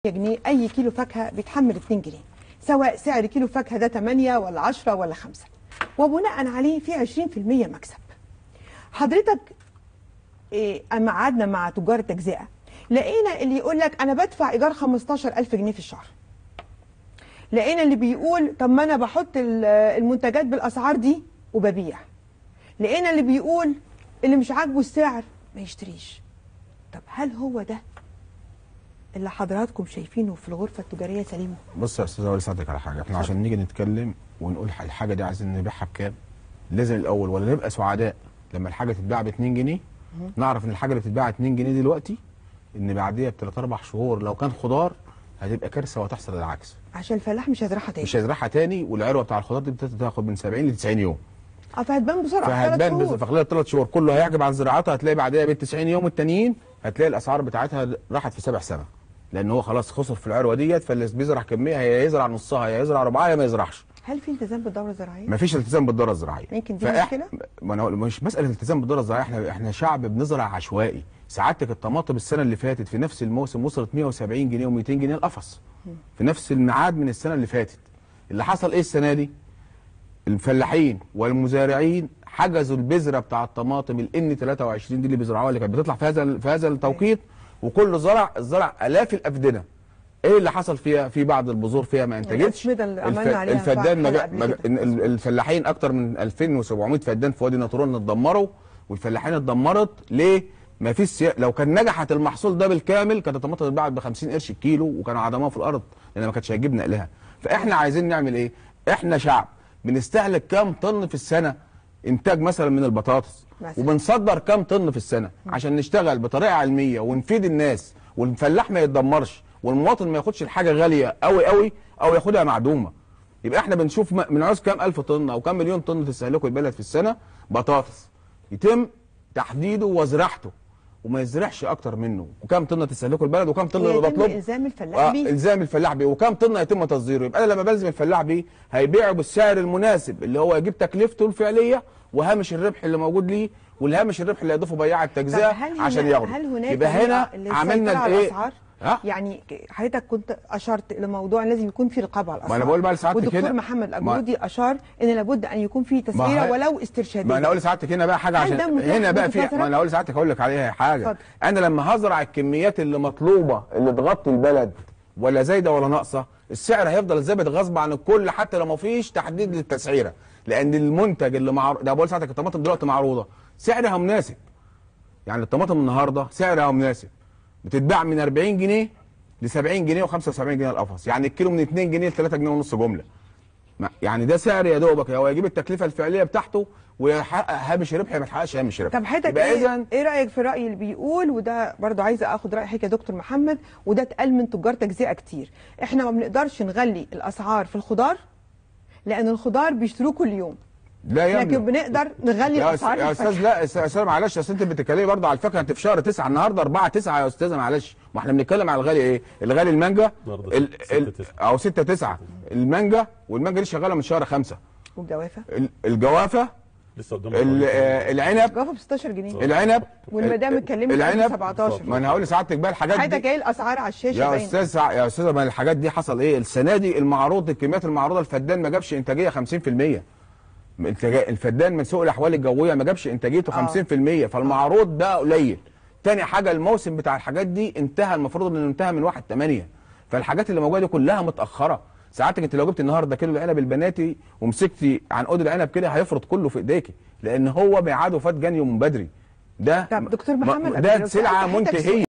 جنيه اي كيلو فاكهه بيتحمل 2 جنيه سواء سعر كيلو فاكهه ده 8 ولا 10 ولا 5 وبناء عليه في 20% مكسب حضرتك إيه اما قعدنا مع تجار التجزئه لقينا اللي يقول لك انا بدفع ايجار 15000 جنيه في الشهر لقينا اللي بيقول طب ما انا بحط ال- المنتجات بالاسعار دي وببيع لقينا اللي بيقول اللي مش عاجبه السعر ما يشتريش طب هل هو ده اللي حضراتكم شايفينه في الغرفه التجاريه سليمه بص يا استاذ اقول لسعادتك على حاجه احنا عشان نيجي نتكلم ونقول ح- الحاجه دي عايزين نبيعها بكام لازم الاول ولا نبقى سعداء لما الحاجه تتباع ب 2 جنيه نعرف ان الحاجه اللي بتتباع 2 جنيه دلوقتي ان بعديها بثلاث اربع شهور لو كان خضار هتبقى كارثه وهتحصل العكس عشان الفلاح مش هيزرعها تاني مش هيزرعها تاني والعروه بتاع الخضار دي بتاخد من 70 ل 90 يوم اه فهتبان بسرعه في ثلاث فهتبان بس شهور. في خلال ثلاث شهور كله هيعجب عن زراعتها هتلاقي بعدها بال 90 يوم التانيين هتلاقي الاسعار بتاعتها راحت في سبع سنه لان هو خلاص خسر في العروه ديت فاللي بيزرع كميه هي يزرع نصها يا يزرع ربعها يا ما يزرعش هل في التزام بالدوره الزراعيه؟ ما فيش التزام بالدوره الزراعيه يمكن دي فإح- مشكلة؟ ما انا أقول- مش مساله التزام بالدوره الزراعيه احنا احنا شعب بنزرع عشوائي سعادتك الطماطم السنه اللي فاتت في نفس الموسم وصلت 170 جنيه و200 جنيه القفص في نفس الميعاد من السنه اللي فاتت اللي حصل ايه السنه دي الفلاحين والمزارعين حجزوا البذره بتاع الطماطم الان 23 دي اللي بيزرعوها اللي كانت بتطلع في هذا في هذا التوقيت وكل زرع الزرع الاف الافدنه ايه اللي حصل فيها في بعض البذور فيها ما انتجتش الأسمدة اللي عملنا عليها الفدان ما حلقة جا- قبل ما جا- كده. ال- الفلاحين اكتر من 2700 فدان في وادي نطرون اتدمروا والفلاحين اتدمرت ليه؟ ما فيش سيا... لو كان نجحت المحصول ده بالكامل كانت الطماطم اتباعت ب 50 قرش الكيلو وكانوا عدموها في الارض لان ما كانتش هيجيب نقلها فاحنا عايزين نعمل ايه؟ احنا شعب بنستهلك كام طن في السنه انتاج مثلا من البطاطس مثلا. وبنصدر كام طن في السنه عشان نشتغل بطريقه علميه ونفيد الناس والفلاح ما يتدمرش والمواطن ما ياخدش الحاجه غاليه قوي قوي او ياخدها معدومه يبقى احنا بنشوف م- بنعوز كام الف طن او كام مليون طن تستهلكه البلد في السنه بطاطس يتم تحديده وزراعته وما يزرعش اكتر منه وكام طن تستهلكه البلد وكام طن اللي ويتم بطلب الزام الفلاح آه بيه الزام الفلاح بيه وكام طن هيتم تصديره يبقى انا لما بلزم الفلاح بيه هيبيعه بالسعر المناسب اللي هو يجيب تكلفته الفعليه وهامش الربح اللي موجود ليه والهامش الربح اللي هيضيفه بياع طب التجزئه هل عشان هنا ياخده هل هناك يبقى هنا طريقة عملنا للسيطرة على الايه الأسعار؟ ها؟ يعني حضرتك كنت اشرت لموضوع لازم يكون في رقابه على الاسعار أنا بقول بقى لسعادتك والدكتور هنا- محمد ما- الاجرودي اشار ان لابد ان يكون في تسعيره هي- ولو استرشاديه ما انا اقول لسعادتك هنا بقى حاجه هل عشان ده متاح هنا بقى في بالفترة؟ ما انا اقول لسعادتك اقول لك عليها حاجه اتفضل. انا لما هزرع الكميات اللي مطلوبه اللي تغطي البلد ولا زايده ولا ناقصه السعر هيفضل ثابت غصب عن الكل حتى لو ما فيش تحديد للتسعيره لان المنتج اللي معروض ده بقول ساعتك الطماطم دلوقتي معروضه سعرها مناسب يعني الطماطم النهارده سعرها مناسب بتتباع من 40 جنيه ل 70 جنيه و75 جنيه القفص يعني الكيلو من 2 جنيه ل 3 جنيه ونص جمله ما- يعني ده سعر يا دوبك هو يجيب التكلفه الفعليه بتاعته ويحقق هامش ربح ما يحققش هامش ربح طب حضرتك يبقى ايه, اذا ايه رايك في الراي اللي بيقول وده برضو عايزه اخد راي حضرتك يا دكتور محمد وده اتقال من تجار تجزئه كتير احنا ما بنقدرش نغلي الاسعار في الخضار لان الخضار بيشتروه كل يوم لا يمنع لكن بنقدر نغلي يا, الاسعار أس- يا في استاذ الفاكهة. لا يا استاذ معلش اصل انت بتتكلمي برضه على الفاكهه انت في شهر 9 النهارده 4 9 يا استاذه معلش ما احنا بنتكلم على الغالي ايه؟ الغالي المانجا النهاردة ال ستة ال تسعة. او 6 9 المانجا والمانجا دي شغاله من شهر 5 والجوافه ال- الجوافه لسه قدام ال- آه، العنب الجوافه ب 16 جنيه العنب والمدام ال- اتكلمت العنب قبل 17 ما انا هقول لسعادتك بقى الحاجات حضرتك دي جاي الاسعار على الشاشه يا باين. استاذ سع... يا استاذ ما الحاجات دي حصل ايه السنه دي المعروض الكميات المعروضه الفدان ما جابش انتاجيه 50% انتاج- الفدان من سوق الاحوال الجويه ما جابش انتاجيته آه. 50% فالمعروض ده قليل تاني حاجه الموسم بتاع الحاجات دي انتهى المفروض انه انتهى من 1 8 فالحاجات اللي موجوده دي كلها متاخره ساعتك انت لو جبت النهارده كيلو العنب البناتي ومسكتي عنقود العنب كده هيفرط كله في ايديكي لان هو ميعاده فات جاني من بدري ده طب دكتور ما- محمد ده أبو سلعه حضرتك منتهيه